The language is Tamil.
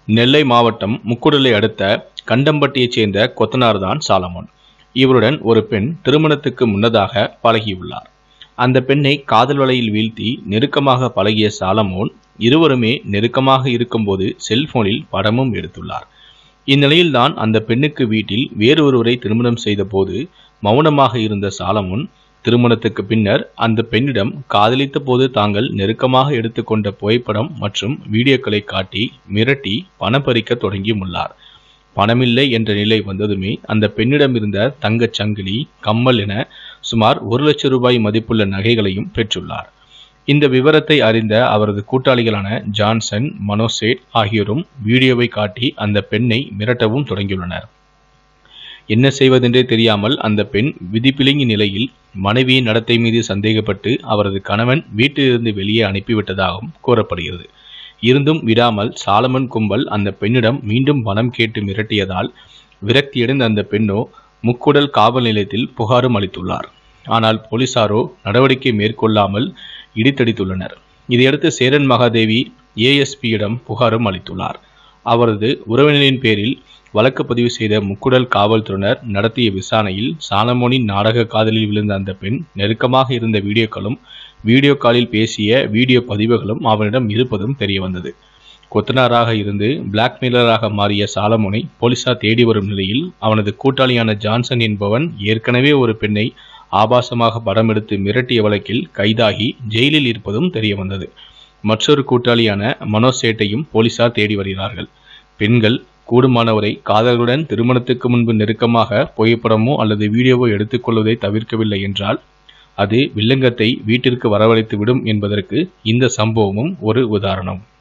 நெல்லை மாவட்டம் முக்குடலை அடுத்த கண்டம்பட்டியைச் சேர்ந்த கொத்தனார் தான் சாலமோன் இவருடன் ஒரு பெண் திருமணத்துக்கு முன்னதாக பழகியுள்ளார் அந்த பெண்ணை காதல் வலையில் வீழ்த்தி நெருக்கமாக பழகிய சாலமோன் இருவருமே நெருக்கமாக இருக்கும்போது செல்போனில் படமும் எடுத்துள்ளார் இந்நிலையில்தான் அந்த பெண்ணுக்கு வீட்டில் வேறொருவரை திருமணம் செய்தபோது மௌனமாக இருந்த சாலமோன் திருமணத்துக்கு பின்னர் அந்த பெண்ணிடம் காதலித்த போது தாங்கள் நெருக்கமாக எடுத்துக்கொண்ட புகைப்படம் மற்றும் வீடியோக்களை காட்டி மிரட்டி பணம் பறிக்க தொடங்கியுள்ளார் பணமில்லை என்ற நிலை வந்ததுமே அந்த பெண்ணிடம் இருந்த தங்கச் சங்கிலி கம்மல் என சுமார் ஒரு லட்சம் ரூபாய் மதிப்புள்ள நகைகளையும் பெற்றுள்ளார் இந்த விவரத்தை அறிந்த அவரது கூட்டாளிகளான ஜான்சன் மனோசேட் ஆகியோரும் வீடியோவை காட்டி அந்த பெண்ணை மிரட்டவும் தொடங்கியுள்ளனர் என்ன செய்வதென்றே தெரியாமல் அந்த பெண் விதிப்பிலிங்கி நிலையில் மனைவியின் நடத்தை மீது சந்தேகப்பட்டு அவரது கணவன் வீட்டிலிருந்து வெளியே அனுப்பிவிட்டதாகவும் கூறப்படுகிறது இருந்தும் விடாமல் சாலமன் கும்பல் அந்த பெண்ணிடம் மீண்டும் பணம் கேட்டு மிரட்டியதால் விரக்தியடைந்த அந்த பெண்ணோ முக்குடல் காவல் நிலையத்தில் புகாரும் அளித்துள்ளார் ஆனால் போலீசாரோ நடவடிக்கை மேற்கொள்ளாமல் இடித்தடித்துள்ளனர் இதையடுத்து சேரன் மகாதேவி ஏஎஸ்பியிடம் புகாரும் அளித்துள்ளார் அவரது உறவினரின் பேரில் வழக்கு பதிவு செய்த முக்குடல் காவல்துறையினர் நடத்திய விசாரணையில் சாலமோனின் நாடக காதலில் விழுந்த அந்த பெண் நெருக்கமாக இருந்த வீடியோக்களும் வீடியோ காலில் பேசிய வீடியோ பதிவுகளும் அவனிடம் இருப்பதும் தெரிய வந்தது கொத்தனாராக இருந்து பிளாக்மெயிலராக மாறிய சாலமோனை போலீசார் தேடி வரும் நிலையில் அவனது கூட்டாளியான ஜான்சன் என்பவன் ஏற்கனவே ஒரு பெண்ணை ஆபாசமாக படம் எடுத்து மிரட்டிய வழக்கில் கைதாகி ஜெயிலில் இருப்பதும் தெரிய வந்தது மற்றொரு கூட்டாளியான மனோஜ் சேட்டையும் போலீசார் தேடி வருகிறார்கள் பெண்கள் கூடுமானவரை காதலருடன் திருமணத்துக்கு முன்பு நெருக்கமாக புகைப்படமோ அல்லது வீடியோவோ எடுத்துக்கொள்வதை தவிர்க்கவில்லை என்றால் அது வில்லங்கத்தை வீட்டிற்கு வரவழைத்து விடும் என்பதற்கு இந்த சம்பவமும் ஒரு உதாரணம்